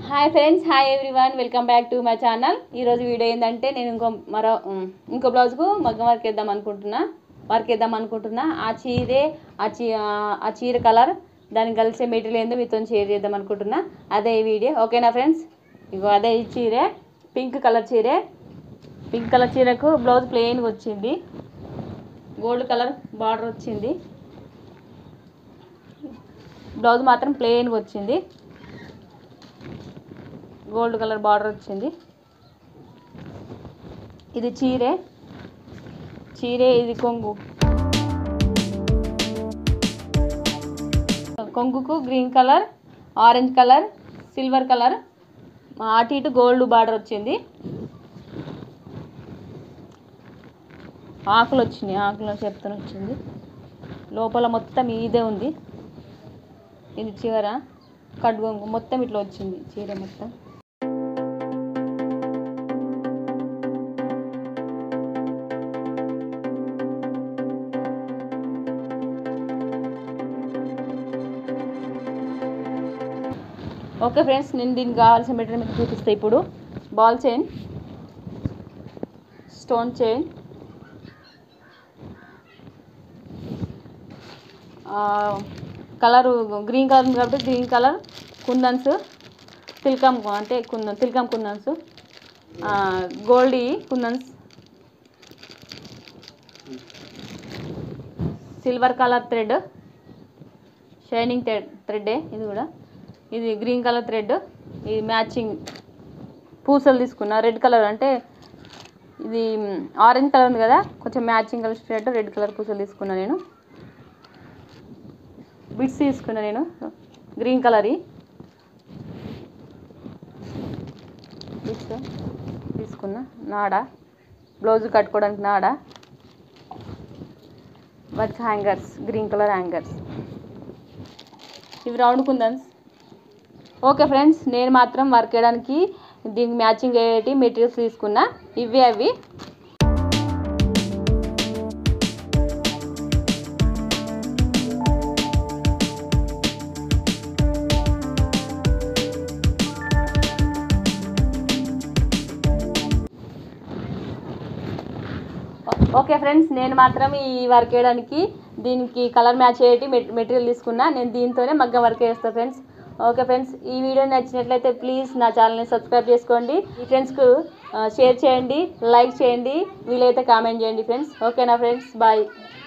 hi friends hi everyone welcome back to my channel ఈరోజు video ఏంటంటే నేను ఇంకో మరో ఉమ్, ఇంకో బ్లౌజ్కు మగ్గం వర్క్ వేద్దాం అనుకుంటున్నా వర్క్ వేద్దాం అనుకుంటున్నా ఆ చీరే ఆ చీ ఆ- ఆ చీర కలర్ దానికి కలిసే మెటీరియల్ ఏందో మీతో షేర్ చేద్దాం అనుకుంటున్నా అదే ఈ వీడియో ఓకేనా ఫ్రెండ్స్ ఇగో అదే ఈ చీరే పింక్ కలర్ చీరే పింక్ కలర్ చీరకు బ్లౌజ్ ప్లెయిన్గా వచ్చింది గోల్డ్ కలర్ బార్డర్ వచ్చింది బ్లౌజ్ మాత్రం ప్లెయిన్గా వచ్చింది గోల్డ్ కలర్ బార్డర్ వచ్చింది ఇది చీరే చీరే ఇది కొంగు కొంగుకు green colour orange colour silver colour అటు ఇటు గోల్డ్ బార్డర్ వచ్చింది ఆకులు వచ్చినాయి ఆకులు చెప్తాను వచ్చింది లోపల మొత్తం ఇదే ఉంది ఇది చివర కడ్గొంగు మొత్తం ఇట్లా వచ్చింది చీర మొత్తం ఓకే ఫ్రెండ్స్ నేను దీనికి కావాల్సిన మెటీరియల్ మీకు చూపిస్తా ఇప్పుడు ball chain stone chain colour green colour ఉంది కాబట్టి గ్రీన్ కలర్ కుందన్స్ తిల్కమ్ అంటే కుందన్ తిల్కమ్ కుందన్స్ గోల్డీ kundans silver colour thread shining thread థ్రెడ్డే ఇది కూడా ఇది గ్రీన్ కలర్ థ్రెడ్ ఇది మ్యాచింగ్ పూసలు తీసుకున్నా రెడ్ కలర్ అంటే ఇది ఆరెంజ్ కలర్ ఉంది కదా కొంచెం matching colour thread red colour పూసలు తీసుకున్నా నేను బిట్స్ తీసుకున్నా నేను గ్రీన్ కలర్ బిట్స్ తీసుకున్నా నాడ బ్లౌజ్ కట్టుకోవడానికి నాడ work hangers green colour hangers ఇవి రౌండ్ కుందన్స్ ఓకే ఫ్రెండ్స్ నేను మాత్రం వర్క్ చేయడానికి దీనికి మ్యాచింగ్ అయ్యేటి మెటీరియల్స్ తీసుకున్నా ఇవే అవి ఓకే ఫ్రెండ్స్ నేను మాత్రం ఈ వర్క్ వేయడానికి దీనికి కలర్ మ్యాచ్ అయ్యేటి మెటీరియల్ తీసుకున్నా నేను దీంతోనే మగ్గం వర్క్ చేస్తాను ఫ్రెండ్స్ ఓకే ఫ్రెండ్స్ ఈ వీడియో నచ్చినట్లయితే ప్లీజ్ నా ఛానల్ని సబ్స్క్రైబ్ చేసుకోండి మీ ఫ్రెండ్స్కు షేర్ చేయండి లైక్ చేయండి వీలైతే కామెంట్ చేయండి ఫ్రెండ్స్ ఓకేనా ఫ్రెండ్స్ బాయ్